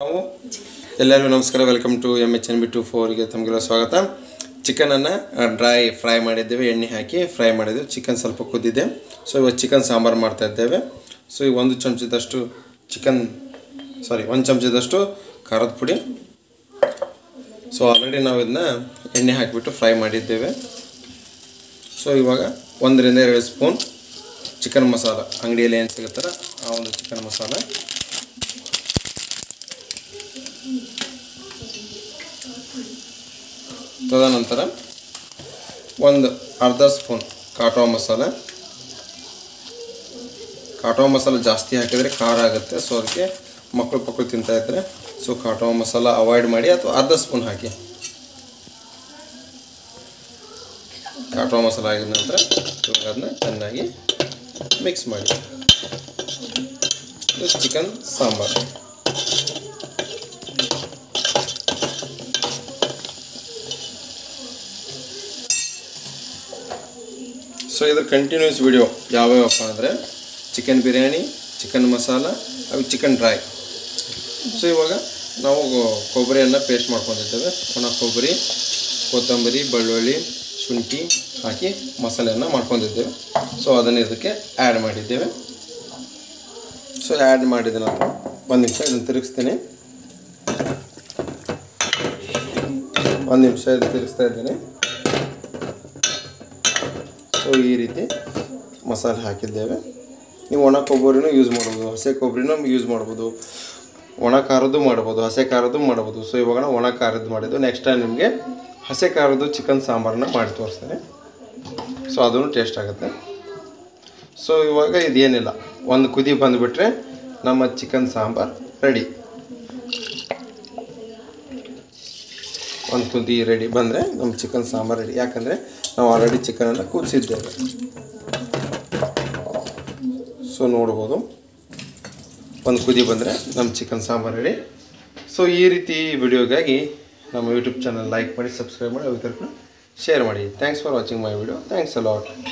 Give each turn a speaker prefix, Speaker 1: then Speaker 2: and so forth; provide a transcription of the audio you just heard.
Speaker 1: ನಾವು ಎಲ್ಲರಿಗೂ ನಮಸ್ಕಾರ welcome to M H N B two ಫೋರ್ಗೆ ತಮಗೆಲ್ಲ ಸ್ವಾಗತ ಚಿಕನನ್ನು ಡ್ರೈ ಫ್ರೈ ಮಾಡಿದ್ದೇವೆ ಎಣ್ಣೆ ಹಾಕಿ ಫ್ರೈ ಮಾಡಿದ್ದೇವೆ ಚಿಕನ್ ಸ್ವಲ್ಪ ಕುದ್ದಿದೆ ಸೊ ಇವತ್ತು ಚಿಕನ್ ಸಾಂಬಾರು ಮಾಡ್ತಾ ಇದ್ದೇವೆ ಸೊ ಈ ಒಂದು ಚಮಚದಷ್ಟು ಚಿಕನ್ ಸಾರಿ ಒಂದು ಚಮಚದಷ್ಟು ಖಾರದ ಪುಡಿ ಸೊ ಆಲ್ರೆಡಿ ನಾವು ಇದನ್ನ ಎಣ್ಣೆ ಹಾಕಿಬಿಟ್ಟು ಫ್ರೈ ಮಾಡಿದ್ದೇವೆ ಸೊ ಇವಾಗ ಒಂದರಿಂದ ಎರಡು ಸ್ಪೂನ್ ಚಿಕನ್ ಮಸಾಲ ಅಂಗಡಿಯಲ್ಲಿ ಏನು ಸಿಗುತ್ತಲ್ಲ ಆ ಒಂದು ಚಿಕನ್ ಮಸಾಲ ತದನಂತರ ಒಂದು ಅರ್ಧ ಸ್ಪೂನ್ ಕಾಟೋ ಮಸಾಲ ಕಾಟೋ ಮಸಾಲ ಜಾಸ್ತಿ ಹಾಕಿದರೆ ಖಾರ ಆಗುತ್ತೆ ಸೊ ಅದಕ್ಕೆ ಮಕ್ಕಳು ಪಕ್ಕಳು ತಿಂತಾ ಇದ್ದಾರೆ ಸೊ ಕಾಟೋ ಮಸಾಲ ಅವಾಯ್ಡ್ ಮಾಡಿ ಅಥವಾ ಅರ್ಧ ಸ್ಪೂನ್ ಹಾಕಿ ಕಾಟೋ ಮಸಾಲ ಆಗಿದ ನಂತರ ಇವಾಗ ಅದನ್ನ ಚೆನ್ನಾಗಿ ಮಿಕ್ಸ್ ಮಾಡಿ ಇದು ಚಿಕನ್ ಸಾಂಬಾರು ಸೊ ಇದ್ರ ಕಂಟಿನ್ಯೂಸ್ ವಿಡಿಯೋ ಯಾವ್ಯಾವಪ್ಪ ಅಂದರೆ ಚಿಕನ್ ಬಿರಿಯಾನಿ ಚಿಕನ್ ಮಸಾಲ ಅವು ಚಿಕನ್ ಡ್ರೈ ಸೊ ಇವಾಗ ನಾವು ಕೊಬ್ಬರಿಯನ್ನು ಪೇಸ್ಟ್ ಮಾಡ್ಕೊಂಡಿದ್ದೇವೆ ಒಣ ಕೊಬ್ಬರಿ ಕೊತ್ತಂಬರಿ ಬೆಳ್ಳುಳ್ಳಿ ಶುಂಠಿ ಹಾಕಿ ಮಸಾಲೆಯನ್ನು ಮಾಡ್ಕೊಂಡಿದ್ದೇವೆ ಸೊ ಅದನ್ನು ಇದಕ್ಕೆ ಆ್ಯಡ್ ಮಾಡಿದ್ದೇವೆ ಸೊ ಆ್ಯಡ್ ಮಾಡಿದ ನಂತರ ಒಂದು ನಿಮಿಷ ಇದನ್ನು ತಿರುಗಿಸ್ತೀನಿ ಒಂದು ನಿಮಿಷ ಇದು ತಿರುಗಿಸ್ತಾ ಇದ್ದೀನಿ ಸೊ ಈ ರೀತಿ ಮಸಾಲೆ ಹಾಕಿದ್ದೇವೆ ನೀವು ಒಣ ಕೊಬ್ಬರಿನೂ ಯೂಸ್ ಮಾಡ್ಬೋದು ಹಸೆ ಕೊಬ್ಬರಿನೂ ಯೂಸ್ ಮಾಡ್ಬೋದು ಒಣ ಖಾರದ್ದು ಮಾಡ್ಬೋದು ಹಸೆ ಖಾರದ್ದು ಮಾಡ್ಬೋದು ಸೊ ಇವಾಗ ನಾವು ಒಣ ಖಾರದ್ದು ಮಾಡಿದ್ದು ನೆಕ್ಸ್ಟ್ ಟೈಮ್ ನಿಮಗೆ ಹಸೆ ಖಾರದ್ದು ಚಿಕನ್ ಸಾಂಬಾರನ್ನ ಮಾಡಿ ತೋರಿಸ್ತೇನೆ ಸೊ ಅದೂ ಟೇಸ್ಟ್ ಆಗುತ್ತೆ ಸೊ ಇವಾಗ ಇದೇನಿಲ್ಲ ಒಂದು ಕುದಿ ಬಂದುಬಿಟ್ರೆ ನಮ್ಮ ಚಿಕನ್ ಸಾಂಬಾರು ರೆಡಿ ಒಂದು ಕುದಿ ರೆಡಿ ಬಂದರೆ ನಮ್ಮ ಚಿಕನ್ ಸಾಂಬಾರು ರೆಡಿ ಯಾಕಂದರೆ ನಾವು ಆಲ್ರೆಡಿ ಚಿಕನನ್ನು ಕುದಿಸಿದ್ದೇವೆ ಸೊ ನೋಡ್ಬೋದು ಒಂದು ಕುದಿ ಬಂದರೆ ನಮ್ಮ ಚಿಕನ್ ಸಾಂಬಾರು ರೆಡಿ ಸೊ ಈ ರೀತಿ ವಿಡಿಯೋಗಾಗಿ ನಮ್ಮ ಯೂಟ್ಯೂಬ್ ಚಾನಲ್ ಲೈಕ್ ಮಾಡಿ ಸಬ್ಸ್ಕ್ರೈಬ್ ಮಾಡಿ ಅದ್ರ ಶೇರ್ ಮಾಡಿ thanks for watching my video thanks allot